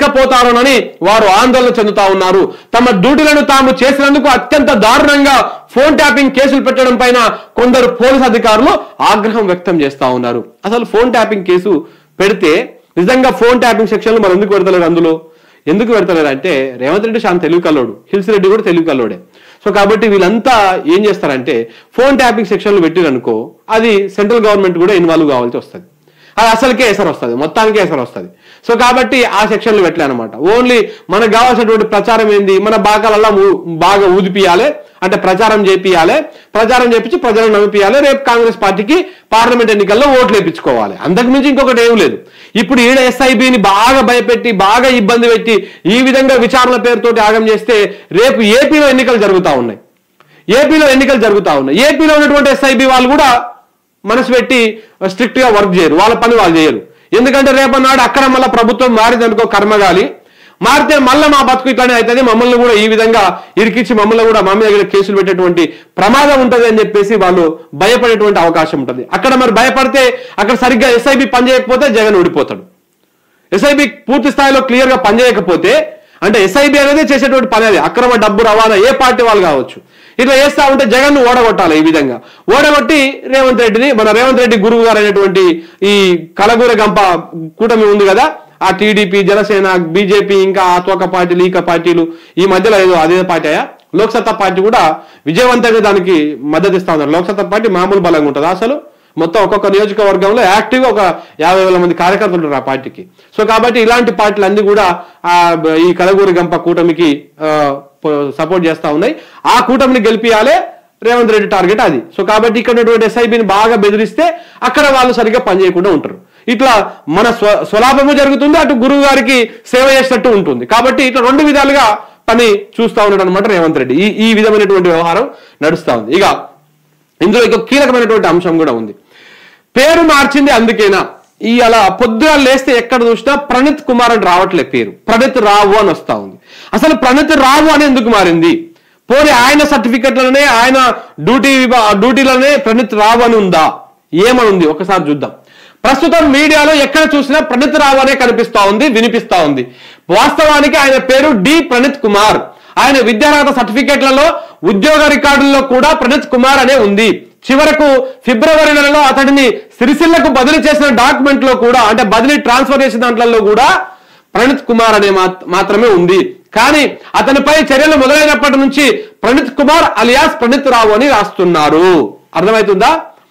ఎత్తుకపోతారోనని వారు ఆందోళన చెందుతా ఉన్నారు తమ డ్యూటీలను తాము చేసినందుకు అత్యంత దారుణంగా ఫోన్ ట్యాపింగ్ కేసులు పెట్టడం పైన కొందరు పోలీస్ అధికారులు ఆగ్రహం వ్యక్తం చేస్తా ఉన్నారు అసలు ఫోన్ ట్యాపింగ్ కేసు పెడితే నిజంగా ఫోన్ ట్యాపింగ్ సెక్షన్లు మరి ఎందుకు పెడతలేరు అందులో ఎందుకు పెడతలేరు అంటే రేవంత్ రెడ్డి చాలా తెలుగు కల్లోడు హిల్స్ రెడ్డి కూడా తెలుగు కల్లోడే సో కాబట్టి వీళ్ళంతా ఏం చేస్తారంటే ఫోన్ ట్యాపింగ్ సెక్షన్లు పెట్టిరనుకో అది సెంట్రల్ గవర్నమెంట్ కూడా ఇన్వాల్వ్ కావాల్సి వస్తుంది అది అసలుకే ఎసరు వస్తుంది మొత్తానికే ఎసరు వస్తుంది సో కాబట్టి ఆ సెక్షన్లు పెట్టలే అనమాట ఓన్లీ మనకు కావాల్సినటువంటి ప్రచారం ఏంది మన బాకాలల్లా ఊ- బాగా ఊదిపియాలి అంటే ప్రచారం చేపియాలి ప్రచారం చేపించి ప్రజలను నమ్మిపియాలి రేపు కాంగ్రెస్ పార్టీకి పార్లమెంట్ ఎన్నికల్లో ఓట్లు వేయించుకోవాలి అంతకు మించి ఇంకొకటి ఏం లేదు ఇప్పుడు ఈడ ఎస్ఐబిని బాగా భయపెట్టి బాగా ఇబ్బంది పెట్టి ఈ విధంగా విచారణ పేరుతోటి ఆగం చేస్తే రేపు ఏపీలో ఎన్నికలు జరుగుతూ ఉన్నాయి ఏపీలో ఎన్నికలు జరుగుతూ ఉన్నాయి ఏపీలో ఉన్నటువంటి ఎస్ఐబి వాళ్ళు కూడా మనసు పెట్టి స్ట్రిక్ట్ గా వర్క్ చేయరు వాళ్ళ పని వాళ్ళు చేయరు ఎందుకంటే రేపన్నాడు అక్కడ మళ్ళీ ప్రభుత్వం మారిందనుకో కర్మగాలి మారితే మళ్ళీ మా బతుకు ఇట్లానే అవుతుంది మమ్మల్ని కూడా ఈ విధంగా ఇరికించి మమ్మల్ని కూడా మా మీద కూడా కేసులు పెట్టేటువంటి ప్రమాదం ఉంటది అని చెప్పేసి వాళ్ళు భయపడేటువంటి అవకాశం ఉంటుంది అక్కడ మరి భయపడితే అక్కడ సరిగ్గా ఎస్ఐబి పనిచేయకపోతే జగన్ ఓడిపోతాడు ఎస్ఐబి పూర్తి స్థాయిలో క్లియర్ గా పనిచేయకపోతే అంటే ఎస్ఐబి అనేది చేసేటువంటి పని అది అక్రమ డబ్బు రవాణా ఏ పార్టీ వాళ్ళు కావచ్చు ఇట్లా చేస్తా ఉంటే జగన్ ఓడగొట్టాలి ఈ విధంగా ఓడగొట్టి రేవంత్ రెడ్డిని మన రేవంత్ రెడ్డి గురువు గారు అయినటువంటి ఈ కలగూర గంప కూటమి ఉంది కదా ఆ టీడీపీ జనసేన బీజేపీ ఇంకా ఆత్వక పార్టీలు ఈక పార్టీలు ఈ మధ్యలో ఏదో అదే పార్టీ అయ్యా లోక్సత్తా పార్టీ కూడా విజయవంతంగా దానికి మద్దతు ఇస్తా ఉన్నారు లోక్సత్తా పార్టీ మామూలు బలంగా ఉంటుంది అసలు మొత్తం ఒక్కొక్క నియోజకవర్గంలో యాక్టివ్ గా ఒక యాభై వేల మంది కార్యకర్తలు ఉన్నారు ఆ పార్టీకి సో కాబట్టి ఇలాంటి పార్టీలు అన్ని కూడా ఆ బ- ఈ కలగూరి గంప కూటమికి సపోర్ట్ చేస్తా ఉన్నాయి ఆ కూటమిని గెలిపియాలే రేవంత్ రెడ్డి టార్గెట్ అది సో కాబట్టి ఇక్కడ ఉన్నటువంటి ఎస్ఐబిని బాగా బెదిరిస్తే అక్కడ వాళ్ళు సరిగ్గా పనిచేయకుండా ఉంటారు ఇట్లా మన స్వ స్వలాభము జరుగుతుంది అటు గురువు గారికి సేవ చేసినట్టు ఉంటుంది కాబట్టి ఇట్లా రెండు విధాలుగా పని చూస్తా ఉన్నాడు అనమాట రేవంత్ రెడ్డి ఈ ఈ విధమైనటువంటి వ్యవహారం నడుస్తా ఉంది ఇక ఇందులో ఇంకొక కీలకమైనటువంటి అంశం కూడా ఉంది పేరు మార్చింది అందుకేనా ఈ అలా పొద్దున లేస్తే ఎక్కడ చూసినా ప్రణీత్ కుమార్ అని రావట్లే పేరు ప్రణీత్ రావు అని వస్తా ఉంది అసలు ప్రణీత్ రావు అని ఎందుకు మారింది పోనీ ఆయన సర్టిఫికెట్లనే ఆయన డ్యూటీ విభా- డ్యూటీలోనే ప్రణీత్ రావు అని ఉందా ఏమని ఉంది ఒకసారి చూద్దాం ప్రస్తుతం మీడియాలో ఎక్కడ చూసినా ప్రణీత్ రావు అనే కనిపిస్తా ఉంది వినిపిస్తా ఉంది వాస్తవానికి ఆయన పేరు డి ప్రణీత్ కుమార్ ఆయన విద్యార్హత సర్టిఫికెట్లలో ఉద్యోగ రికార్డుల్లో కూడా ప్రణీత్ కుమార్ అనే ఉంది చివరకు ఫిబ్రవరి నెలలో అతడిని సిరిసిల్లకు బదిలీ చేసిన డాక్యుమెంట్ లో కూడా అంటే బదిలీ ట్రాన్స్ఫర్ చేసిన దాంట్లో కూడా ప్రణీత్ కుమార్ అనే మాత్- మాత్రమే ఉంది కానీ అతనిపై చర్యలు మొదలైనప్పటి నుంచి ప్రణీత్ కుమార్ అలియాస్ ప్రణీత్ రావు అని రాస్తున్నారు అర్థమవుతుందా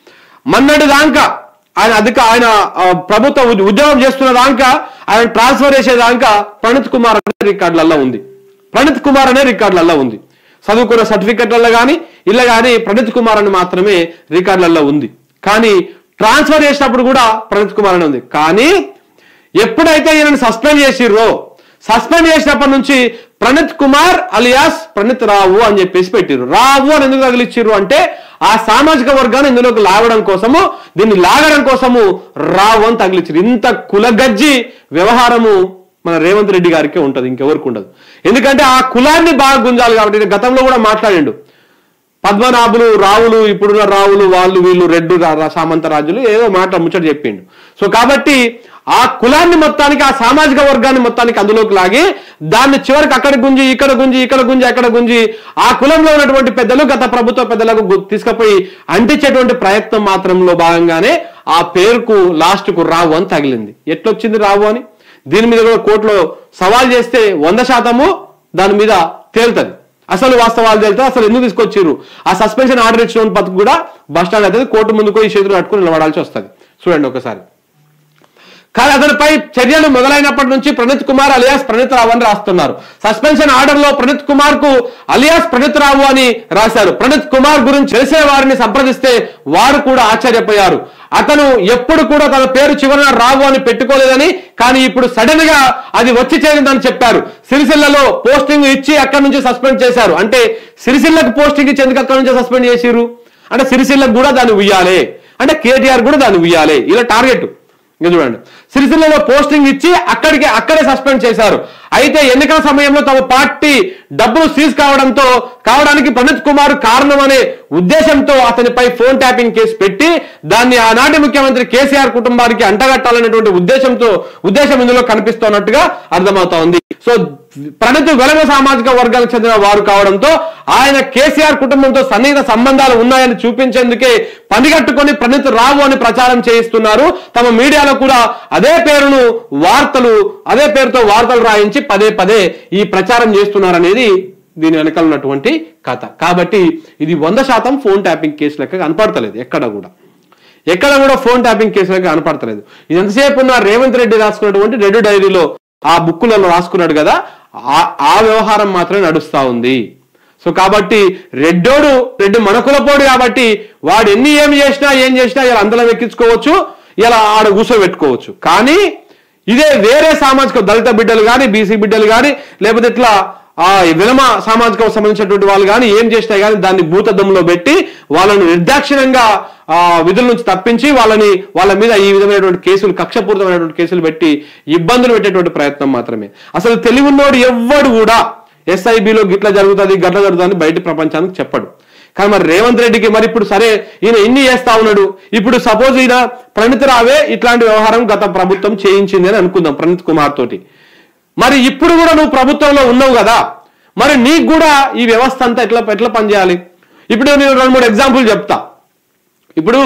మన్నటి దాకా ఆయన అధిక ఆయన ఆ, ప్రభుత్వ ఉద్- ఉద్యోగం చేస్తున్న దాకా ఆయన ట్రాన్స్ఫర్ చేసే దాకా ప్రణీత్ కుమార్ అనే రికార్డులలో ఉంది ప్రణీత్ కుమార్ అనే రికార్డులలో ఉంది చదువుకున్న సర్టిఫికెట్లలో కానీ ఇలా కానీ ప్రణీత్ కుమార్ అని మాత్రమే రికార్డులలో ఉంది కానీ ట్రాన్స్ఫర్ చేసినప్పుడు కూడా ప్రణీత్ కుమార్ అని ఉంది కానీ ఎప్పుడైతే ఈయనను సస్పెండ్ చేసిర్రో సస్పెండ్ చేసినప్పటి నుంచి ప్రణీత్ కుమార్ అలియాస్ ప్రణీత్ రావు అని చెప్పేసి పెట్టిర్రు రావు అని ఎందుకు తగిలిచ్చిర్రు అంటే ఆ సామాజిక వర్గాన్ని ఇందులోకి లాగడం కోసము దీన్ని లాగడం కోసము రావు అని తగిలిచ్చిర్రు ఇంత కులగజ్జి వ్యవహారము మన రేవంత్ రెడ్డి గారికే ఉంటది ఇంకెవరికి ఉండదు ఎందుకంటే ఆ కులాన్ని బాగా గుంజాలి కాబట్టి నేను గతంలో కూడా మాట్లాడిండు పద్మనాభులు రావులు ఇప్పుడున్న రావులు వాళ్ళు వీళ్ళు రెడ్డు రా- రా- సామంత రాజులు ఏదో మాట ముచ్చట చెప్పిండు సో కాబట్టి ఆ కులాన్ని మొత్తానికి ఆ సామాజిక వర్గాన్ని మొత్తానికి అందులోకి లాగి దాన్ని చివరికి అక్కడ గుంజి ఇక్కడ గుంజి ఇక్కడ గుంజి అక్కడ గుంజి ఆ కులంలో ఉన్నటువంటి పెద్దలు గత ప్రభుత్వ పెద్దలకు గు- తీసుకుపోయి అంటించేటువంటి ప్రయత్నం మాత్రంలో భాగంగానే ఆ పేరుకు లాస్ట్ కు రావు అని తగిలింది ఎట్లొచ్చింది రావు అని దీని మీద కూడా కోర్టులో సవాల్ చేస్తే వంద శాతము దాని మీద తేలుతుంది అసలు వాస్తవాలు తేలితే అసలు ఎందుకు తీసుకొచ్చిర్రు ఆ సస్పెన్షన్ ఆర్డర్ ఇచ్చిన బతుకు కూడా బస్ స్టాండ్ అవుతుంది కోర్టు ముందుకు ఈ చేతులు కట్టుకుని నిలబడాల్సి వస్తుంది చూడండి ఒకసారి కానీ అతనిపై చర్యలు మొదలైనప్పటి నుంచి ప్రణీత్ కుమార్ అలియాస్ ప్రణీత్ రావు అని రాస్తున్నారు సస్పెన్షన్ ఆర్డర్ లో ప్రణీత్ కుమార్ కు అలియాస్ ప్రణీత్ రావు అని రాశారు ప్రణీత్ కుమార్ గురించి తెలిసే వారిని సంప్రదిస్తే వారు కూడా ఆశ్చర్యపోయారు అతను ఎప్పుడు కూడా తన పేరు చివరన రావు అని పెట్టుకోలేదని కానీ ఇప్పుడు సడన్ గా అది వచ్చి చేరిందని చెప్పారు సిరిసిల్లలో పోస్టింగ్ ఇచ్చి అక్కడి నుంచి సస్పెండ్ చేశారు అంటే సిరిసిల్లకు పోస్టింగ్ ఇచ్చి ఎందుకు అక్కడి నుంచి సస్పెండ్ చేసిరు అంటే సిరిసిల్లకు కూడా దాన్ని ఉయ్యాలి అంటే కేటీఆర్ కూడా దాన్ని ఉయ్యాలి ఇలా టార్గెట్ ఇంకా చూడండి సిరిసిల్లలో పోస్టింగ్ ఇచ్చి అక్కడికి అక్కడే సస్పెండ్ చేశారు అయితే ఎన్నికల సమయంలో తమ పార్టీ డబ్బులు సీజ్ కావడంతో కావడానికి ప్రణీత్ కుమార్ కారణం అనే ఉద్దేశంతో అతనిపై ఫోన్ ట్యాపింగ్ కేసు పెట్టి దాన్ని ఆనాటి ముఖ్యమంత్రి కేసీఆర్ కుటుంబానికి అంటగట్టాలనేటువంటి ఉద్దేశంతో ఉద్దేశం ఇందులో కనిపిస్తున్నట్టుగా అర్థమవుతా ఉంది సో ప్రణిత్ వెలగ సామాజిక వర్గానికి చెందిన వారు కావడంతో ఆయన కేసీఆర్ కుటుంబంతో సన్నిహిత సంబంధాలు ఉన్నాయని చూపించేందుకే పనిగట్టుకొని ప్రణిత్ రావు అని ప్రచారం చేయిస్తున్నారు తమ మీడియాలో కూడా అదే పేరును వార్తలు అదే పేరుతో వార్తలు రాయించి పదే పదే ఈ ప్రచారం చేస్తున్నారు అనేది దీని వెనకాల ఉన్నటువంటి కథ కాబట్టి ఇది వంద శాతం ఫోన్ ట్యాపింగ్ కేసు లెక్క కనపడతలేదు ఎక్కడ కూడా ఎక్కడ కూడా ఫోన్ ట్యాపింగ్ కేసు లెక్క కనపడతలేదు ఇది ఎంతసేపు ఉన్న రేవంత్ రెడ్డి రాసుకున్నటువంటి రెడ్డి డైరీలో ఆ బుక్కులలో రాసుకున్నాడు కదా ఆ- ఆ వ్యవహారం మాత్రమే నడుస్తా ఉంది సో కాబట్టి రెడ్డోడు రెడ్డి మనకులపోడు కాబట్టి వాడు ఎన్ని ఏమి చేసినా ఏం చేసినా ఇలా అందరం ఎక్కించుకోవచ్చు ఇలా ఆడ కూర్చోబెట్టుకోవచ్చు కానీ ఇదే వేరే సామాజిక దళిత బిడ్డలు కానీ బీసీ బిడ్డలు కానీ లేకపోతే ఇట్లా ఆ విలమ సామాజిక సంబంధించినటువంటి వాళ్ళు కానీ ఏం చేసినా కానీ దాన్ని భూతద్దంలో పెట్టి వాళ్ళను నిర్దాక్షిణ్యంగా ఆ విధుల నుంచి తప్పించి వాళ్ళని వాళ్ళ మీద ఈ విధమైనటువంటి కేసులు కక్షపూరితమైనటువంటి కేసులు పెట్టి ఇబ్బందులు పెట్టేటువంటి ప్రయత్నం మాత్రమే అసలు తెలివి ఉన్నోడు ఎవ్వడు కూడా ఎస్ఐబిలో గిట్ల జరుగుతుంది గట్ల జరుగుతుంది బయట ప్రపంచానికి చెప్పడు కానీ మరి రేవంత్ రెడ్డికి మరి ఇప్పుడు సరే ఈయన ఇన్ని చేస్తా ఉన్నాడు ఇప్పుడు సపోజ్ ఈయన ప్రణిత్ రావే ఇట్లాంటి వ్యవహారం గత ప్రభుత్వం చేయించింది అని అనుకుందాం ప్రణిత్ కుమార్ తోటి మరి ఇప్పుడు కూడా నువ్వు ప్రభుత్వంలో ఉన్నావు కదా మరి నీకు కూడా ఈ వ్యవస్థ అంతా ఎట్లా ఎట్లా పనిచేయాలి ఇప్పుడు నేను రెండు మూడు ఎగ్జాంపుల్ చెప్తా ఇప్పుడు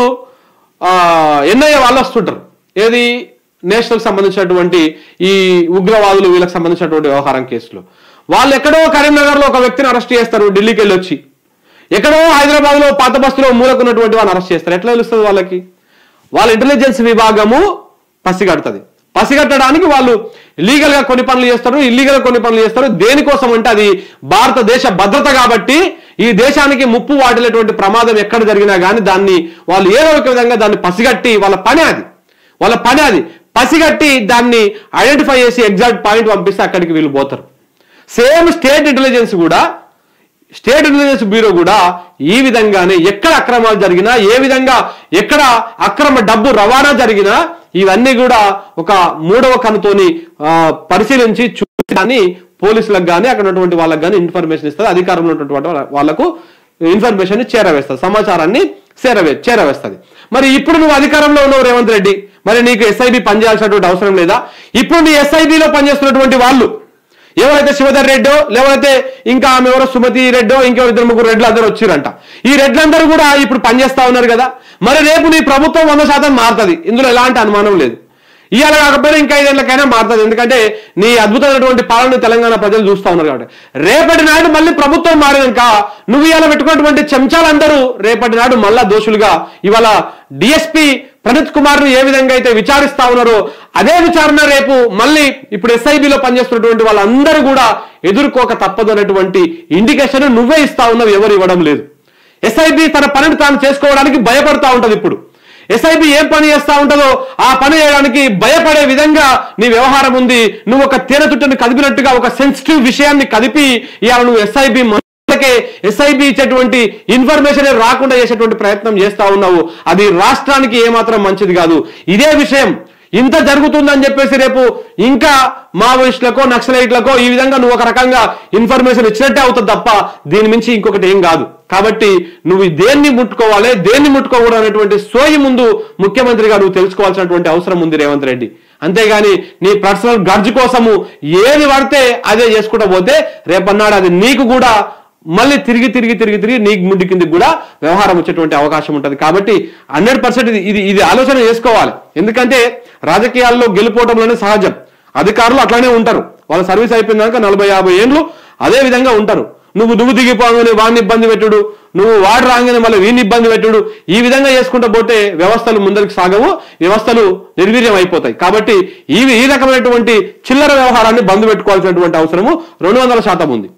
ఎన్ఐఏ వాళ్ళు వస్తుంటారు ఏది నేషనల్ సంబంధించినటువంటి ఈ ఉగ్రవాదులు వీళ్ళకి సంబంధించినటువంటి వ్యవహారం కేసులో వాళ్ళు ఎక్కడో కరీంనగర్లో ఒక వ్యక్తిని అరెస్ట్ చేస్తారు ఢిల్లీకి వెళ్ళి వచ్చి ఎక్కడో హైదరాబాద్లో పాత బస్సులో మూలకున్నటువంటి వాళ్ళని అరెస్ట్ చేస్తారు ఎట్లా తెలుస్తుంది వాళ్ళకి వాళ్ళ ఇంటెలిజెన్స్ విభాగము పసిగడుతుంది పసిగట్టడానికి వాళ్ళు లీగల్ గా కొన్ని పనులు చేస్తారు ఇల్లీగల్ గా కొన్ని పనులు చేస్తారు దేనికోసం అంటే అది భారతదేశ భద్రత కాబట్టి ఈ దేశానికి ముప్పు వాటిల్లేటువంటి ప్రమాదం ఎక్కడ జరిగినా కానీ దాన్ని వాళ్ళు ఏదో ఒక విధంగా దాన్ని పసిగట్టి వాళ్ళ పని అది వాళ్ళ పని అది పసిగట్టి దాన్ని ఐడెంటిఫై చేసి ఎగ్జాక్ట్ పాయింట్ పంపిస్తే అక్కడికి వీళ్ళు పోతారు సేమ్ స్టేట్ ఇంటెలిజెన్స్ కూడా స్టేట్ ఇంటెలిజెన్స్ బ్యూరో కూడా ఈ విధంగానే ఎక్కడ అక్రమాలు జరిగినా ఏ విధంగా ఎక్కడ అక్రమ డబ్బు రవాణా జరిగినా ఇవన్నీ కూడా ఒక మూడవ కనుతోని ఆ, పరిశీలించి చూసి పోలీసులకు కానీ అక్కడ ఉన్నటువంటి వాళ్ళకి కానీ ఇన్ఫర్మేషన్ ఇస్తుంది అధికారంలో ఉన్నటువంటి వాళ్ళ- వాళ్ళకు ఇన్ఫర్మేషన్ చేరవేస్తుంది సమాచారాన్ని చేరవే చేరవేస్తుంది మరి ఇప్పుడు నువ్వు అధికారంలో ఉన్నావు రేవంత్ రెడ్డి మరి నీకు ఎస్ఐబి పనిచేయాల్సినటువంటి అవసరం లేదా ఇప్పుడు నీ ఎస్ఐబిలో పనిచేస్తున్నటువంటి వాళ్ళు ఎవరైతే శివధర్ రెడ్డో లేకపోతే ఇంకా ఆమె ఎవరో సుమతి రెడ్డో ఇంకెవరు ఇద్దరు ముగ్గురు రెడ్లు అందరూ వచ్చిరంట ఈ రెడ్లందరూ కూడా ఇప్పుడు పనిచేస్తా ఉన్నారు కదా మరి రేపు నీ ప్రభుత్వం వంద శాతం మారుతుంది ఇందులో ఎలాంటి అనుమానం లేదు ఇవాళ కాకపోయినా ఇంకా ఐదేళ్లకైనా మారుతుంది ఎందుకంటే నీ అద్భుతమైనటువంటి పాలన తెలంగాణ ప్రజలు చూస్తా ఉన్నారు కాబట్టి రేపటి నాడు మళ్ళీ ప్రభుత్వం మారినాక నువ్వు ఇవాళ పెట్టుకున్నటువంటి చెంచాలందరూ రేపటి నాడు మళ్ళా దోషులుగా ఇవాళ డిఎస్పి ప్రణీత్ కుమార్ ను ఏ విధంగా అయితే విచారిస్తా ఉన్నారో అదే విచారణ రేపు మళ్ళీ ఇప్పుడు ఎస్ఐబిలో పనిచేస్తున్నటువంటి వాళ్ళందరూ కూడా ఎదుర్కోక తప్పదు అనేటువంటి ఇండికేషన్ నువ్వే ఇస్తా ఉన్నావు ఎవరు ఇవ్వడం లేదు ఎస్ఐబి తన పనిని తాను చేసుకోవడానికి భయపడతా ఉంటది ఇప్పుడు ఎస్ఐబి ఏం పని చేస్తా ఉంటుందో ఆ పని చేయడానికి భయపడే విధంగా నీ వ్యవహారం ఉంది నువ్వు ఒక తేనె తుట్టని కదిపినట్టుగా ఒక సెన్సిటివ్ విషయాన్ని కదిపి ఇవాళ నువ్వు ఎస్ఐబి మనకే ఎస్ఐబి ఇచ్చేటువంటి ఇన్ఫర్మేషన్ రాకుండా చేసేటువంటి ప్రయత్నం చేస్తా ఉన్నావు అది రాష్ట్రానికి ఏమాత్రం మంచిది కాదు ఇదే విషయం ఇంత జరుగుతుందని చెప్పేసి రేపు ఇంకా మావోయిస్టులకో నక్సలైట్లకో ఈ విధంగా నువ్వు ఒక రకంగా ఇన్ఫర్మేషన్ ఇచ్చినట్టే అవుతుంది తప్ప దీని మించి ఇంకొకటి ఏం కాదు కాబట్టి నువ్వు దేన్ని ముట్టుకోవాలి దేన్ని ముట్టుకోకూడదు అనేటువంటి సోయి ముందు ముఖ్యమంత్రిగా నువ్వు తెలుసుకోవాల్సినటువంటి అవసరం ఉంది రేవంత్ రెడ్డి అంతేగాని నీ పర్సనల్ గర్జ్ కోసము ఏది పడితే అదే చేసుకుంటూ పోతే రేపన్నాడు అది నీకు కూడా మళ్ళీ తిరిగి తిరిగి తిరిగి తిరిగి నీకు ముందు కిందికి కూడా వ్యవహారం వచ్చేటువంటి అవకాశం ఉంటుంది కాబట్టి హండ్రెడ్ పర్సెంట్ ఇది ఇది ఆలోచన చేసుకోవాలి ఎందుకంటే రాజకీయాల్లో గెలుపోవటంలోనే సహజం అధికారులు అట్లానే ఉంటారు వాళ్ళ సర్వీస్ అయిపోయినాక నలభై యాభై ఏళ్ళు అదే విధంగా ఉంటారు నువ్వు నువ్వు దిగిపోగానే వాడిని ఇబ్బంది పెట్టుడు నువ్వు వాడు రాగానే మళ్ళీ వీడిని ఇబ్బంది పెట్టుడు ఈ విధంగా చేసుకుంటూ పోతే వ్యవస్థలు ముందరికి సాగవు వ్యవస్థలు నిర్వీర్యం అయిపోతాయి కాబట్టి ఈ ఈ రకమైనటువంటి చిల్లర వ్యవహారాన్ని బంద్ పెట్టుకోవాల్సినటువంటి అవసరము రెండు వందల శాతం ఉంది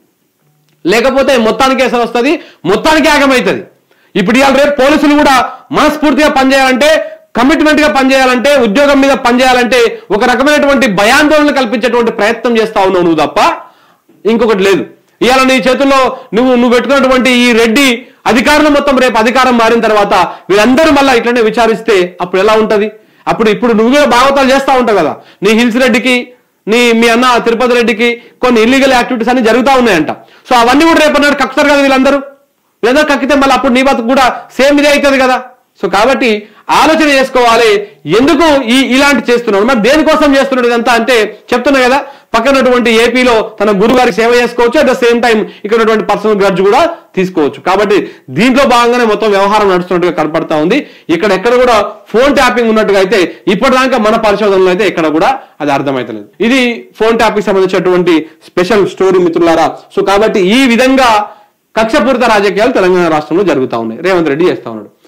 లేకపోతే మొత్తానికి కేసు వస్తుంది మొత్తానికి ఆగమవుతుంది ఇప్పుడు ఇవాళ రేపు పోలీసులు కూడా మనస్ఫూర్తిగా పనిచేయాలంటే కమిట్మెంట్ గా పనిచేయాలంటే ఉద్యోగం మీద పనిచేయాలంటే ఒక రకమైనటువంటి భయాందోళన కల్పించేటువంటి ప్రయత్నం చేస్తా ఉన్నావు నువ్వు తప్ప ఇంకొకటి లేదు ఇవాళ నీ చేతుల్లో నువ్వు నువ్వు పెట్టుకున్నటువంటి ఈ రెడ్డి అధికారులు మొత్తం రేపు అధికారం మారిన తర్వాత వీళ్ళందరూ మళ్ళీ ఇట్లనే విచారిస్తే అప్పుడు ఎలా ఉంటది అప్పుడు ఇప్పుడు నువ్వు కూడా భాగవతాలు చేస్తా ఉంటావు కదా నీ హిల్స్ రెడ్డికి నీ మీ అన్న తిరుపతి రెడ్డికి కొన్ని ఇల్లీగల్ యాక్టివిటీస్ అన్ని జరుగుతూ ఉన్నాయంట సో అవన్నీ కూడా రేపు అన్నాడు కక్కుతారు కదా వీళ్ళందరూ వీళ్ళందరూ కక్కితే మళ్ళీ అప్పుడు నీ బతుకు కూడా సేమ్ ఇదే అవుతుంది కదా సో కాబట్టి ఆలోచన చేసుకోవాలి ఎందుకు ఈ ఇలాంటి చేస్తున్నాడు మరి దేనికోసం చేస్తున్నాడు ఇదంతా అంటే చెప్తున్నా కదా పక్కనటువంటి ఏపీలో తన గురుగారికి సేవ చేసుకోవచ్చు అట్ ద సేమ్ టైం ఇక్కడ ఉన్నటువంటి పర్సనల్ గ్రడ్జ్ కూడా తీసుకోవచ్చు కాబట్టి దీంట్లో భాగంగానే మొత్తం వ్యవహారం నడుస్తున్నట్టుగా కనపడతా ఉంది ఇక్కడ ఎక్కడ కూడా ఫోన్ ట్యాపింగ్ ఉన్నట్టుగా అయితే ఇప్పటిదాకా మన పరిశోధనలో అయితే ఎక్కడ కూడా అది అర్థమైతలేదు ఇది ఫోన్ ట్యాపింగ్ సంబంధించినటువంటి స్పెషల్ స్టోరీ మిత్రులారా సో కాబట్టి ఈ విధంగా కక్షపూరిత రాజకీయాలు తెలంగాణ రాష్ట్రంలో జరుగుతా ఉన్నాయి రేవంత్ రెడ్డి చేస్తా ఉన్నాడు